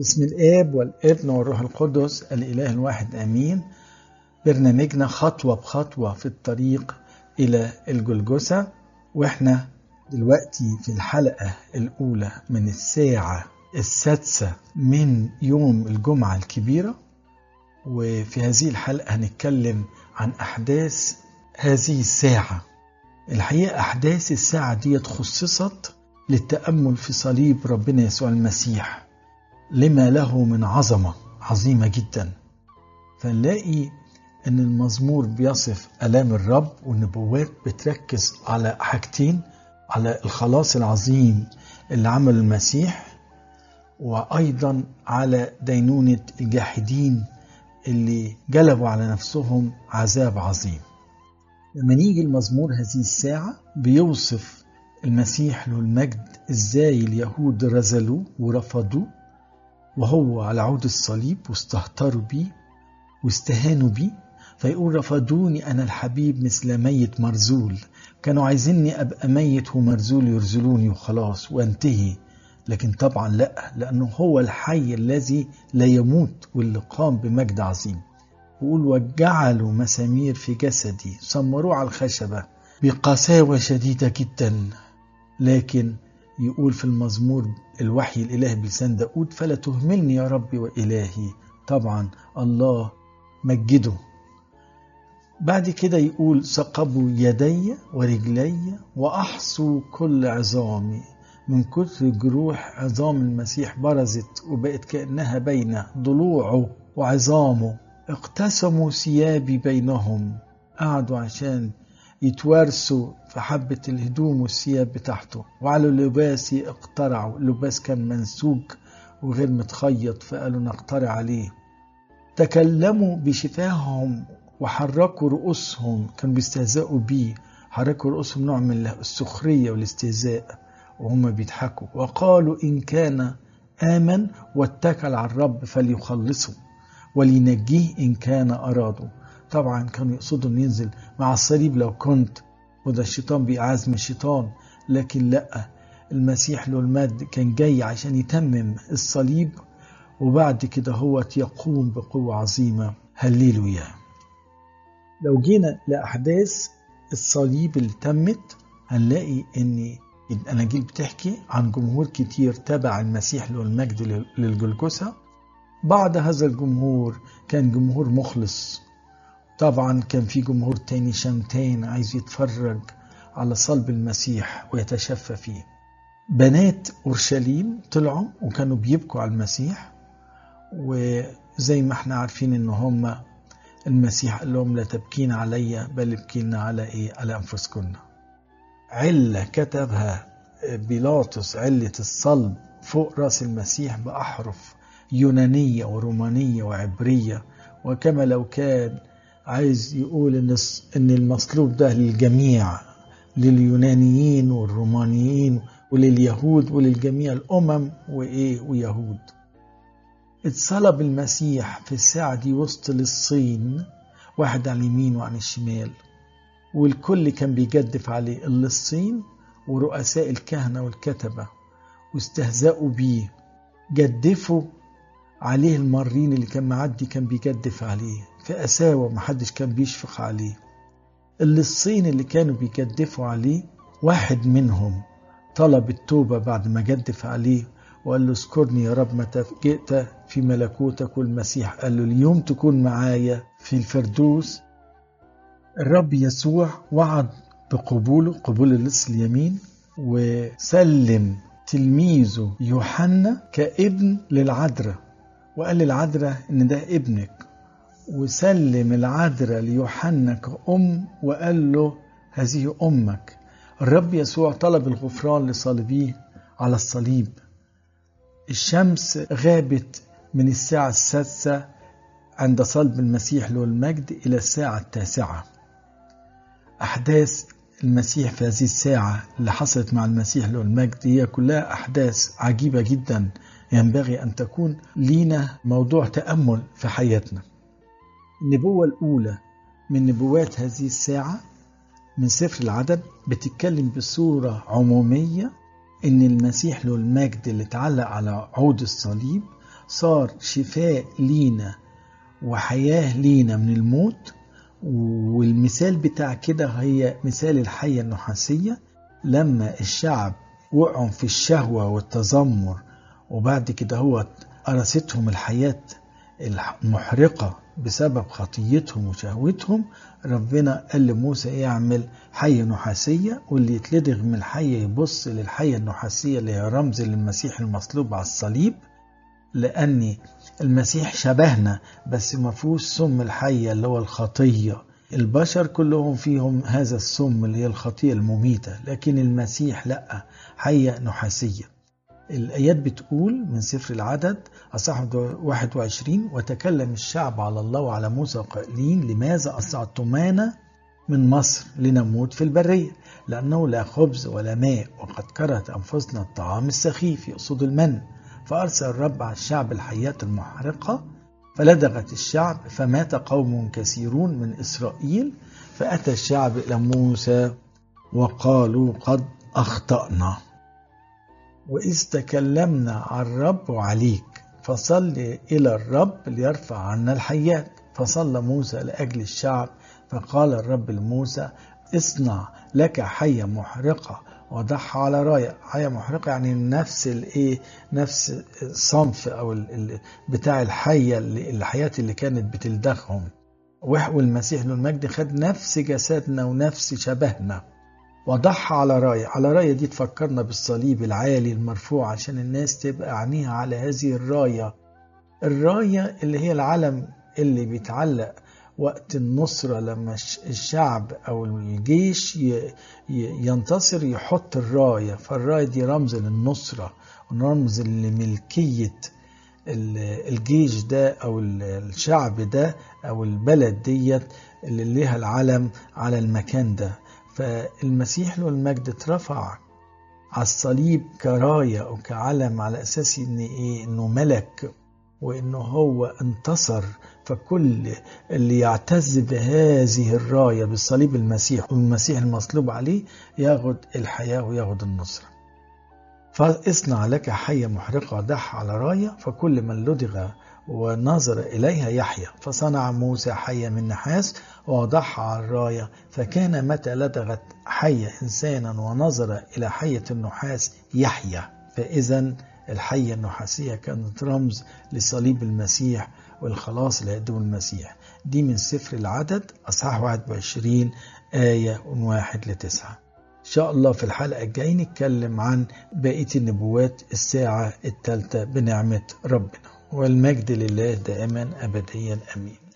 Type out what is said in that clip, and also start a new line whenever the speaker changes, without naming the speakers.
بسم الآب والابن والروح القدس الإله الواحد آمين برنامجنا خطوة بخطوة في الطريق إلى الجلجسة وإحنا دلوقتي في الحلقة الأولى من الساعة السادسة من يوم الجمعة الكبيرة وفي هذه الحلقة هنتكلم عن أحداث هذه الساعة الحقيقة أحداث الساعة دي خصصت للتأمل في صليب ربنا يسوع المسيح لما له من عظمة عظيمة جدا فنلاقي أن المزمور بيصف ألام الرب والنبوات بتركز على حاجتين على الخلاص العظيم اللي عمل المسيح وأيضا على دينونة الجاحدين اللي جلبوا على نفسهم عذاب عظيم لما نيجي المزمور هذه الساعة بيوصف المسيح له المجد ازاي اليهود رزلوه ورفضوه وهو على عود الصليب واستهتروا بيه واستهانوا بيه فيقول رفضوني أنا الحبيب مثل ميت مرزول كانوا عايزيني أبقى ميت ومرزول يرزلوني وخلاص وانتهي لكن طبعا لا لأنه هو الحي الذي لا يموت واللي قام بمجد عظيم يقول وجعلوا مسامير في جسدي سمروه على الخشبة بقساوة شديدة جدا لكن يقول في المزمور الوحي الإلهي بلسان داود فلا تهملني يا ربي وإلهي طبعا الله مجده بعد كده يقول ثقبوا يدي ورجلي وأحصوا كل عظامي من كثر جروح عظام المسيح برزت وبقت كأنها بين ضلوعه وعظامه اقتسموا ثيابي بينهم قعدوا عشان يتوارثوا في حبة الهدوم والثياب بتاعته وعلى لباسي اقترعوا اللباس كان منسوج وغير متخيط فقالوا نقترع عليه تكلموا بشفاههم وحركوا رؤوسهم كانوا بيستهزئوا بيه حركوا رؤوسهم نوع من السخرية والاستهزاء وهم بيضحكوا وقالوا إن كان آمن واتكل على الرب فليخلصه ولينجيه إن كان أرادوا طبعا كانوا يقصدوا أن ينزل مع الصليب لو كنت وده الشيطان بيعاز من الشيطان لكن لا المسيح له المجد كان جاي عشان يتمم الصليب وبعد كده هو يقوم بقوة عظيمة هللويا لو جينا لأحداث الصليب اللي تمت هنلاقي ان الأناجيل بتحكي عن جمهور كتير تبع المسيح له المجد للجلجسة بعض هذا الجمهور كان جمهور مخلص طبعا كان في جمهور تاني شمتان عايز يتفرج على صلب المسيح ويتشفى فيه بنات أورشليم طلعوا وكانوا بيبكوا على المسيح وزي ما احنا عارفين ان هم المسيح قال لهم لا تبكين علي بل ابكينا على ايه على انفسكن علة كتبها بيلاطس علة الصلب فوق راس المسيح بأحرف يونانية ورومانية وعبرية وكما لو كان عايز يقول ان ان المصلوب ده للجميع لليونانيين والرومانيين ولليهود وللجميع الامم وايه ويهود اتصلب المسيح في الساعة دي وسط للصين واحد على اليمين وعن الشمال والكل كان بيجدف عليه اللصين ورؤساء الكهنة والكتبة واستهزأوا بيه جدفوا عليه المارين اللي كان معدي كان بيجدف عليه في قساوة محدش كان بيشفق عليه اللصين اللي كانوا بيجدفوا عليه واحد منهم طلب التوبة بعد ما جدف عليه وقال له اذكرني يا رب متى جئت في ملكوتك والمسيح قال له اليوم تكون معايا في الفردوس الرب يسوع وعد بقبوله قبول اللص اليمين وسلم تلميذه يوحنا كابن للعذراء وقال للعذراء ان ده ابنك وسلم العذراء ليوحنا كأم وقال له هذه أمك الرب يسوع طلب الغفران لصليبيه على الصليب الشمس غابت من الساعة السادسة عند صلب المسيح له المجد إلى الساعة التاسعة أحداث المسيح في هذه الساعة اللي حصلت مع المسيح له المجد هي كلها أحداث عجيبة جدا ينبغي أن تكون لينا موضوع تأمل في حياتنا النبوة الأولى من نبوات هذه الساعة من سفر العدد بتتكلم بصورة عمومية إن المسيح له المجد اللي اتعلق على عود الصليب صار شفاء لينا وحياة لينا من الموت والمثال بتاع كده هي مثال الحية النحاسية لما الشعب وقعوا في الشهوة والتذمر وبعد كده هو قرستهم الحياة المحرقة بسبب خطيتهم وشهوتهم ربنا قال لموسى يعمل حية نحاسية واللي يتلدغ من الحية يبص للحية النحاسية اللي هي رمز للمسيح المصلوب على الصليب لأن المسيح شبهنا بس ما فيهوش سم الحية اللي هو الخطية البشر كلهم فيهم هذا السم اللي هي الخطية المميتة لكن المسيح لأ حية نحاسية الآيات بتقول من سفر العدد أصح 21 وتكلم الشعب على الله وعلى موسى قائلين لماذا أصعدتمانا من مصر لنموت في البرية لأنه لا خبز ولا ماء وقد كرهت أنفسنا الطعام السخيف يقصد المن فأرسل الرب على الشعب الحيات المحرقة فلدغت الشعب فمات قوم كثيرون من إسرائيل فأتى الشعب إلى موسى وقالوا قد أخطأنا وإذ تكلمنا عن الرب وعليك فصل إلى الرب ليرفع عنا الحيات فصلى موسى لأجل الشعب فقال الرب لموسى اصنع لك حية محرقة وضعها على راية حية محرقة يعني نفس الايه نفس الصنف او ال بتاع الحية اللي الحياة اللي كانت بتلدغهم والمسيح له المجد خد نفس جسدنا ونفس شبهنا وضعها على راية على راية دي تفكرنا بالصليب العالي المرفوع عشان الناس تبقى عينيها على هذه الراية الراية اللي هي العلم اللي بيتعلق وقت النصرة لما الشعب أو الجيش ينتصر يحط الراية فالراية دي رمز للنصرة ورمز لملكية الجيش ده أو الشعب ده أو البلد ديت اللي ليها العلم على المكان ده فالمسيح له المجد اترفع على الصليب كراية أو كعلم على أساس إن إيه إنه ملك وإنه هو انتصر فكل اللي يعتز بهذه الراية بالصليب المسيح والمسيح المصلوب عليه ياخد الحياة وياخد النصرة فاصنع لك حية محرقة دح على راية فكل من لدغ ونظر إليها يحيى فصنع موسى حية من نحاس ووضعها على الراية فكان متى لدغت حية إنسانا ونظر إلى حية النحاس يحيى فإذا الحية النحاسية كانت رمز لصليب المسيح والخلاص اللي هيقدمه المسيح دي من سفر العدد أصحاح 21 آية من واحد لتسعة إن شاء الله في الحلقة الجاية نتكلم عن بقية النبوات الساعة الثالثة بنعمة ربنا والمجد لله دائما أبديا أمين